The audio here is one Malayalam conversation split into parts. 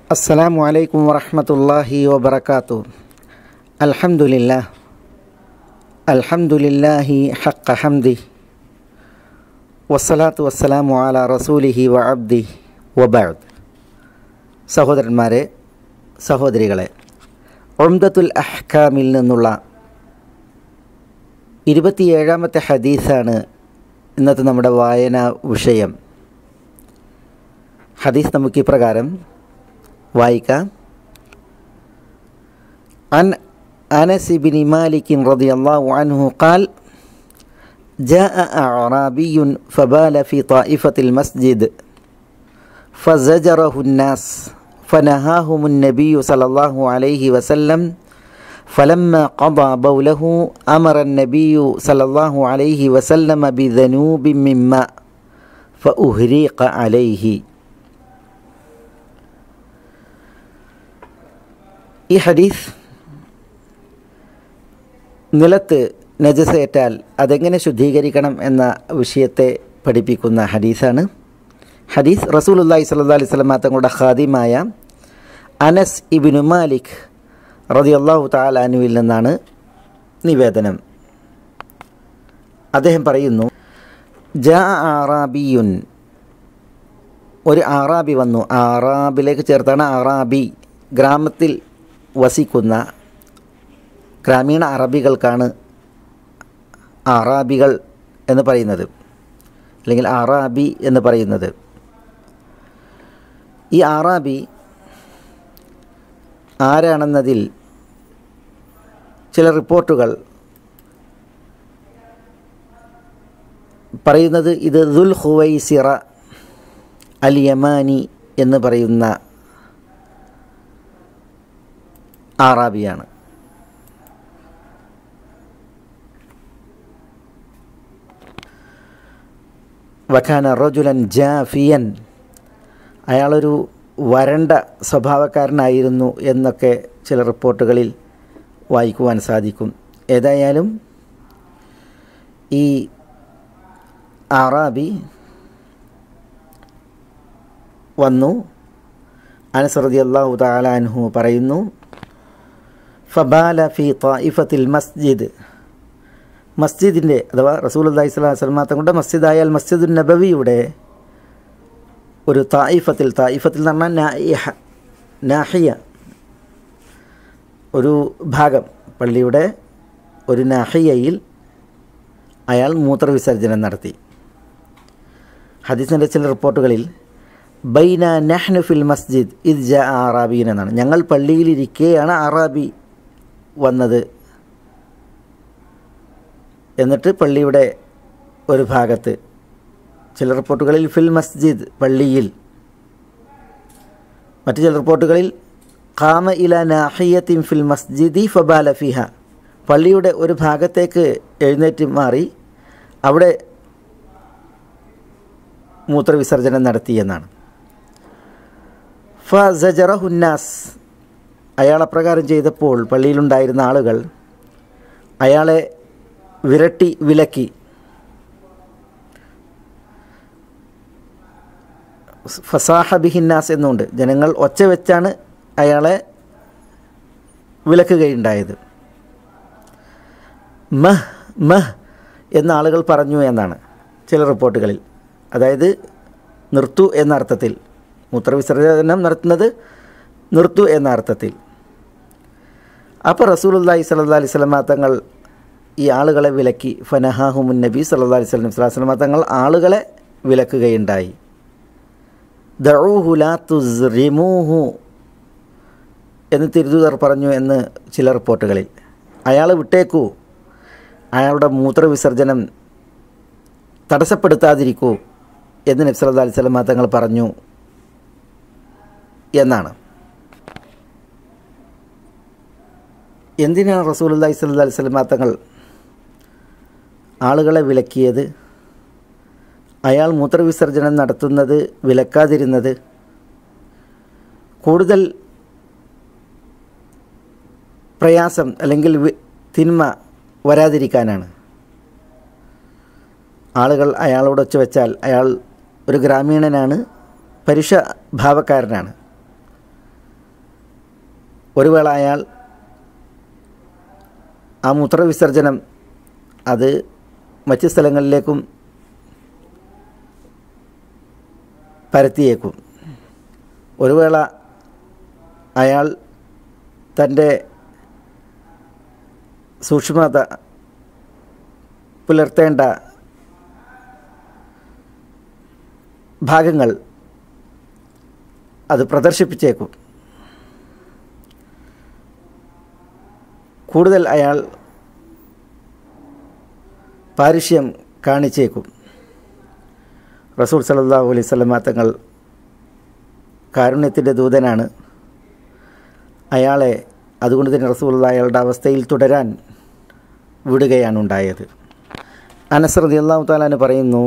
السلام عليكم ورحمة الله وبركاته الحمد لله الحمد لله حق حمده والصلاة والسلام على رسوله وعبده وبعد സഹോദരന്മാരെ സഹോദരികളെ ഒംദത്തുൽ അഹ്കാമിൽ നിന്നുള്ള ഇരുപത്തിയേഴാമത്തെ ഹദീസാണ് ഇന്നത്തെ നമ്മുടെ വായനാ വിഷയം ഹദീസ് നമുക്ക് ഇപ്രകാരം വായിക്കാം عن أنس بن مالك رضي الله عنه قال جاء أعرابي فبال في طائفة المسجد فزجره الناس فنهاهم النبي صلى الله عليه وسلم فلما قضى بوله أمر النبي صلى الله عليه وسلم بذنوب من ماء فأهريق عليه ഈ ഹദീസ് നിലത്ത് നജസേറ്റാൽ അതെങ്ങനെ ശുദ്ധീകരിക്കണം എന്ന വിഷയത്തെ പഠിപ്പിക്കുന്ന ഹദീസാണ് ഹദീസ് റസൂലുല്ലാഹി സ്വല്ലല്ലാഹി അലൈഹി വസല്ലം തങ്ങളുടെ ഖാദിമായ അനസ് ഇബ്നു മാലിക് റളിയല്ലാഹു തആല അൻഹുവിൽ നിന്നാണ് നിവേദനം അദ്ദേഹം പറയുന്നു ജാ ആറാബിയുൻ ഒരു ആറാബി വന്നു ആറാബിലേക്ക് ചേർത്താണ് ആറാബി ഗ്രാമത്തിൽ വസിക്കുന്ന ഗ്രാമീണ അറബികൾക്കാണ് അറാബികൾ എന്ന് പറയുന്നത് അല്ലെങ്കിൽ അറാബി എന്ന് പറയുന്നത് ഈ അറാബി ആരാണെന്നതിൽ ചില റിപ്പോർട്ടുകൾ പറയുന്നത് ഇത് ദുൽ ഹുവൈസിറ അൽ യമാനി എന്ന് പറയുന്ന ആറാബിയാണ് വഖാന റജുലൻ ജാഫിയൻ അയാളൊരു വരണ്ട സ്വഭാവക്കാരനായിരുന്നു എന്നൊക്കെ ചില റിപ്പോർട്ടുകളിൽ വായിക്കുവാൻ സാധിക്കും ഏതായാലും ഈ ആറാബി വന്നു അനസറതി അള്ളാഹു താലാൻഹു പറയുന്നു ഫബാല ഫി തായിഫത്തിൽ മസ്ജിദ് മസ്ജിദിൻ്റെ അഥവാ റസൂൽ അള്ളഹി സ്വലാ വസ്ലമ തങ്ങളുടെ മസ്ജിദായാൽ മസ്ജിദുൽ നബവിയുടെ ഒരു തായിഫത്തിൽ തായിഫത്തിൽ എന്ന് പറഞ്ഞാൽ നായിഹ നാഹിയ ഒരു ഭാഗം പള്ളിയുടെ ഒരു നാഹിയയിൽ അയാൾ മൂത്രവിസർജനം നടത്തി ഹദീസിൻ്റെ ചില റിപ്പോർട്ടുകളിൽ ബൈന നഹ്നു ഫിൽ മസ്ജിദ് ഇത് ജ ആറാബീൻ എന്നാണ് ഞങ്ങൾ പള്ളിയിലിരിക്കെയാണ് ആറാബി വന്നത് എന്നിട്ട് പള്ളിയുടെ ഒരു ഭാഗത്ത് ചില റിപ്പോർട്ടുകളിൽ ഫിൽ മസ്ജിദ് പള്ളിയിൽ മറ്റു ചില റിപ്പോർട്ടുകളിൽ ഖാമ ഇല നാഹിയത്തിൻ ഫിൽ മസ്ജിദി ഫബാല ഫിഹ പള്ളിയുടെ ഒരു ഭാഗത്തേക്ക് എഴുന്നേറ്റ് മാറി അവിടെ മൂത്രവിസർജനം നടത്തിയെന്നാണ് ഫ സജറഹുന്നാസ് അയാൾ അപ്രകാരം ചെയ്തപ്പോൾ പള്ളിയിലുണ്ടായിരുന്ന ആളുകൾ അയാളെ വിരട്ടി വിലക്കി ഫസാഹ ബിഹിന്നാസ് എന്നുണ്ട് ജനങ്ങൾ ഒച്ച വെച്ചാണ് അയാളെ വിലക്കുകയുണ്ടായത് മഹ് മഹ് എന്ന ആളുകൾ പറഞ്ഞു എന്നാണ് ചില റിപ്പോർട്ടുകളിൽ അതായത് നിർത്തു എന്ന അർത്ഥത്തിൽ മൂത്രവിസർജനം നടത്തുന്നത് നിർത്തു എന്ന അർത്ഥത്തിൽ അപ്പോൾ റസൂലുല്ലാഹി സല്ലാ അലൈഹി സ്വലമ തങ്ങൾ ഈ ആളുകളെ വിലക്കി ഫനഹാഹുമുൻ നബി സല്ലാ അലൈഹി സ്വലം സ്വലാസ്ലമ തങ്ങൾ ആളുകളെ വിലക്കുകയുണ്ടായി ദഊഹുലാത്തുറിമൂഹു എന്ന് തിരുതുതർ പറഞ്ഞു എന്ന് ചില റിപ്പോർട്ടുകളിൽ അയാൾ വിട്ടേക്കൂ അയാളുടെ മൂത്രവിസർജനം തടസ്സപ്പെടുത്താതിരിക്കൂ എന്ന് നബി സല്ലാ അലൈഹി സ്വലമ തങ്ങൾ പറഞ്ഞു എന്നാണ് എന്തിനാണ് റസൂലുല്ലാഹി സ്വല്ലല്ലാഹി അലൈഹി വസല്ലം തങ്ങൾ ആളുകളെ വിലക്കിയത് അയാൾ മൂത്രവിസർജനം നടത്തുന്നത് വിലക്കാതിരുന്നത് കൂടുതൽ പ്രയാസം അല്ലെങ്കിൽ തിന്മ വരാതിരിക്കാനാണ് ആളുകൾ അയാളോട് ഒച്ച വെച്ചാൽ അയാൾ ഒരു ഗ്രാമീണനാണ് പരുഷ ഭാവക്കാരനാണ് ഒരു വേള അയാൾ ആ മൂത്രവിസർജനം അത് മറ്റ് സ്ഥലങ്ങളിലേക്കും പരത്തിയേക്കും ഒരു വേള അയാൾ തൻ്റെ സൂക്ഷ്മത പുലർത്തേണ്ട ഭാഗങ്ങൾ അത് പ്രദർശിപ്പിച്ചേക്കും കൂടുതൽ അയാൾ പാരുഷ്യം കാണിച്ചേക്കും റസൂൽ സല്ലല്ലാഹു അലൈഹി വസല്ലമ തങ്ങൾ കാരുണ്യത്തിൻ്റെ ദൂതനാണ് അയാളെ അതുകൊണ്ട് തന്നെ റസൂൽ അയാളുടെ അവസ്ഥയിൽ തുടരാൻ വിടുകയാണ് ഉണ്ടായത് അനസ് റളിയല്ലാഹു താലാന് പറയുന്നു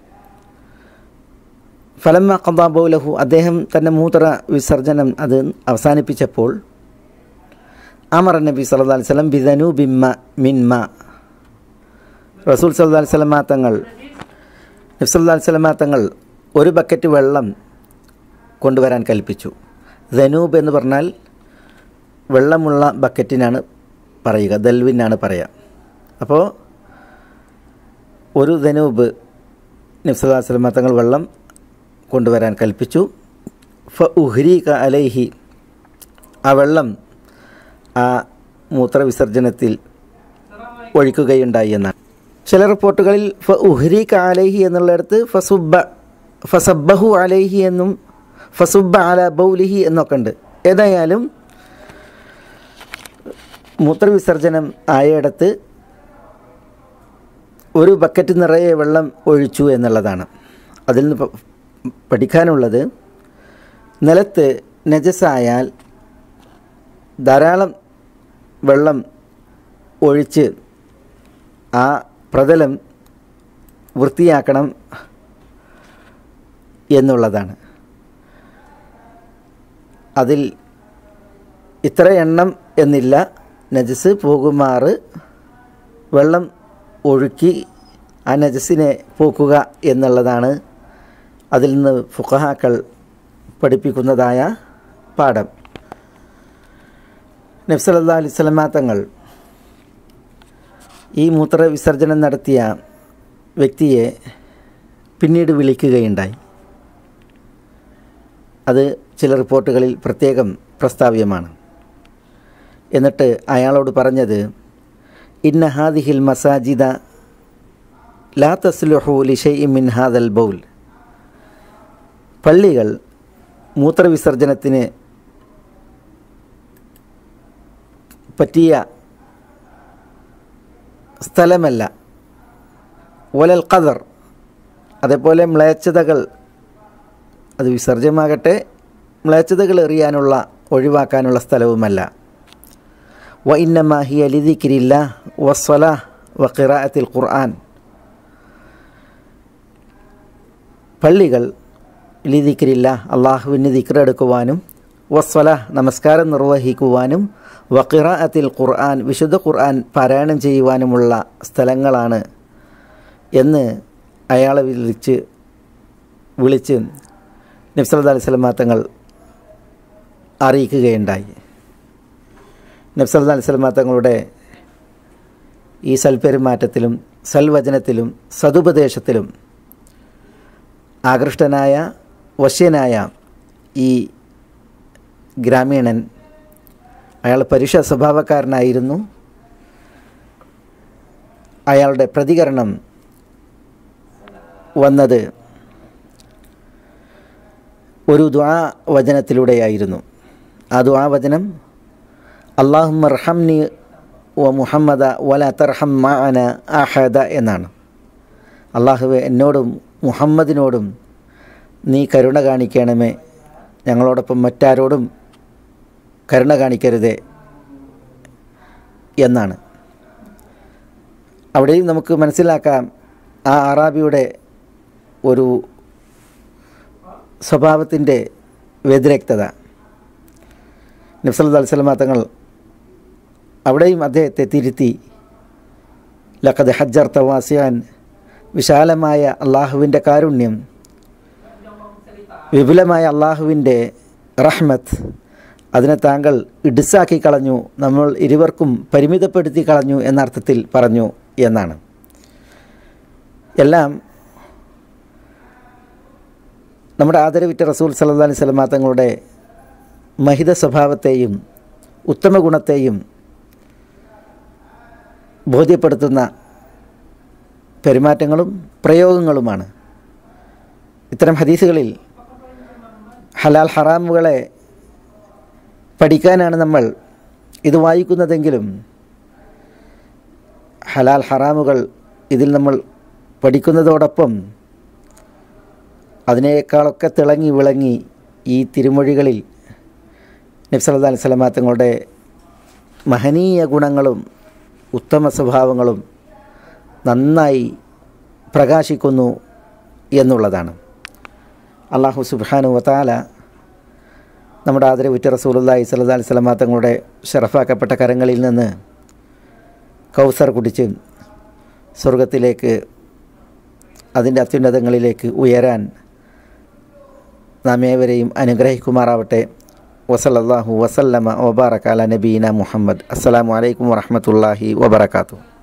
ഫലമ്മ കന്താബൗലഹു അദ്ദേഹം തൻ്റെ മൂത്ര വിസർജനം അത് അവസാനിപ്പിച്ചപ്പോൾ അമർ നബി സല്ലല്ലാഹു അലൈഹി വസല്ലം ബിദനു ബിമ്മ മിൻമ റസൂൽ സല്ലല്ലാഹു അലൈഹി വസല്ലമ തങ്ങൾ നബി സല്ലല്ലാഹു അലൈഹി വസല്ലമ തങ്ങൾ ഒരു ബക്കറ്റ് വെള്ളം കൊണ്ടുവരാൻ കൽപ്പിച്ചു ധനൂബ് എന്ന് പറഞ്ഞാൽ വെള്ളമുള്ള ബക്കറ്റിനാണ് പറയുക ദൽവിനാണ് പറയുക അപ്പോൾ ഒരു ധനൂബ് നബി സല്ലല്ലാഹു അലൈഹി വസല്ലമ തങ്ങൾ വെള്ളം കൊണ്ടുവരാൻ കൽപ്പിച്ചു ഫ ഉഹ്രീക അലൈഹി ആ വെള്ളം ആ മൂത്രവിസർജനത്തിൽ ഒഴിക്കുകയുണ്ടായി എന്നാണ് ചില റിപ്പോർട്ടുകളിൽ ഫ ഉഹ്രീക അലൈഹി എന്നുള്ളിടത്ത് ഫസുബ്ബ ഫസബ്ബഹു അലൈഹി എന്നും ഫസുബ്ബ അല ബൗലിഹി എന്നൊക്കെ ഉണ്ട് ഏതായാലും മൂത്രവിസർജനം ആയയിടത്ത് ഒരു ബക്കറ്റ് നിറയെ വെള്ളം ഒഴിച്ചു എന്നുള്ളതാണ് അതിൽ നിന്ന് പ- പഠിക്കാനുള്ളത് നിലത്ത് നജസായാൽ ധാരാളം വെള്ളം ഒഴിച്ച് ആ പ്രതലം വൃത്തിയാക്കണം എന്നുള്ളതാണ് അതിൽ ഇത്ര എണ്ണം എന്നില്ല നജസ് പോകുമാറ് വെള്ളം ഒഴുക്കി ആ നജസിനെ പോക്കുക എന്നുള്ളതാണ് അതിൽ നിന്ന് ഫുഖഹാക്കൾ പഠിപ്പിക്കുന്നതായ പാഠം നബ്സല്ലാ അലിസ്ലമാ തങ്ങൾ ഈ മൂത്ര വിസർജനം നടത്തിയ വ്യക്തിയെ പിന്നീട് വിളിക്കുകയുണ്ടായി അത് ചില റിപ്പോർട്ടുകളിൽ പ്രത്യേകം പ്രസ്താവ്യമാണ് എന്നിട്ട് അയാളോട് പറഞ്ഞത് ഇന്ന ഹാദിഹിൽ മസാജിദ ലാ തസ്ലുഹു ലിഷൈ മിൻ ഹാദൽ ബൗൽ പള്ളികൾ മൂത്രവിസർജനത്തിന് പറ്റിയ സ്ഥലമല്ല ഒലൽ ഖദർ അതേപോലെ മ്ലേച്ഛതകൾ അത് വിസർജ്യമാകട്ടെ മ്ലേച്ഛതകൾ എറിയാനുള്ള ഒഴിവാക്കാനുള്ള സ്ഥലവുമല്ല വ ഇന്നമാ ഹിയ ലിദിക്രില്ല വസ്വല വ ഖിറാഅത്തിൽ ഖുർആൻ പള്ളികൾ ലിദിക്രില്ല അള്ളാഹുവിന് ദിക്റെടുക്കുവാനും വസ്വല നമസ്കാരം നിർവഹിക്കുവാനും വഖിറാഅത്തിൽ ഖുർആൻ വിശുദ്ധ ഖുർആൻ പാരായണം ചെയ്യുവാനുമുള്ള സ്ഥലങ്ങളാണ് എന്ന് അയാളെ വിളിച്ച് വിളിച്ച് നബ്സല്ലാ അലൈഹി സ്വലമാ തങ്ങൾ അറിയിക്കുകയുണ്ടായി നബ്സല്ലാ അലൈഹി സ്വലമാ തങ്ങളുടെ ഈ സൽപെരുമാറ്റത്തിലും സൽവചനത്തിലും സതുപദേശത്തിലും ആകൃഷ്ടനായ വശ്യനായ ഈ ഗ്രാമീണൻ അയാൾ പരുഷ സ്വഭാവക്കാരനായിരുന്നു അയാളുടെ പ്രതികരണം വന്നത് ഒരു ദ്വാ വചനത്തിലൂടെയായിരുന്നു ആ ദ്വാ വചനം അള്ളാഹുമ്മ റഹംനി വ മുഹമ്മദ വല തർഹം മഅന അഹദ എന്നാണ് അള്ളാഹുവെ എന്നോടും മുഹമ്മദിനോടും നീ കരുണ കാണിക്കണമേ ഞങ്ങളോടൊപ്പം മറ്റാരോടും കരുണ കാണിക്കരുതേ എന്നാണ് അവിടെയും നമുക്ക് മനസ്സിലാക്കാം ആ അറാബിയുടെ ഒരു സ്വഭാവത്തിൻ്റെ വ്യതിരക്തത നബ്സല്ലാ അലിസ്ലാം തങ്ങൾ അവിടെയും അദ്ദേഹത്തെ തിരുത്തി ലഖദ് ഹജ്ജർ തവാസിയാൻ വിശാലമായ അള്ളാഹുവിൻ്റെ കാരുണ്യം വിപുലമായ അള്ളാഹുവിൻ്റെ റഹ്മത്ത് അതിനെ താങ്കൾ ഇടുസാക്കി കളഞ്ഞു നമ്മൾ ഇരുവർക്കും പരിമിതപ്പെടുത്തി കളഞ്ഞു എന്ന അർത്ഥത്തിൽ പറഞ്ഞു എന്നാണ് എല്ലാം നമ്മുടെ ആദരവിറ്റ റസൂൽ സല്ലല്ലാഹു അലൈഹി വസല്ലമ തങ്ങളുടെ മഹിത സ്വഭാവത്തെയും ഉത്തമ ഗുണത്തെയും ബോധ്യപ്പെടുത്തുന്ന പെരുമാറ്റങ്ങളും പ്രയോഗങ്ങളുമാണ് ഇത്തരം ഹദീസുകളിൽ ഹലാൽ ഹറാമുകളെ പഠിക്കാനാണ് നമ്മൾ ഇത് വായിക്കുന്നതെങ്കിലും ഹലാൽ ഹറാമുകൾ ഇതിൽ നമ്മൾ പഠിക്കുന്നതോടൊപ്പം അതിനേക്കാളൊക്കെ തിളങ്ങി വിളങ്ങി ഈ തിരുമൊഴികളിൽ നബ്സല്ലാ അലൈഹി സ്വലമാ തങ്ങളുടെ മഹനീയ ഗുണങ്ങളും ഉത്തമ സ്വഭാവങ്ങളും നന്നായി പ്രകാശിക്കുന്നു എന്നുള്ളതാണ് അള്ളാഹു സുബാനു വത്താല നമ്മുടെ ആദരവുറ്റ റസൂലുല്ലാഹി സ്വല്ലല്ലാഹി അലൈഹി വസല്ലമ തങ്ങളുടെ ഷറഫാക്കപ്പെട്ട കരങ്ങളിൽ നിന്ന് കൗസർ കുടിച്ച് സ്വർഗത്തിലേക്ക് അതിൻ്റെ അത്യുന്നതങ്ങളിലേക്ക് ഉയരാൻ നാം ഏവരെയും അനുഗ്രഹിക്കുമാറാവട്ടെ വസലല്ലാഹു വസല്ലമ വബാറക്കാല നബീന മുഹമ്മദ് അസ്സലാമു അലൈക്കും വറഹമത്തല്ലാഹി വബർക്കാത്തു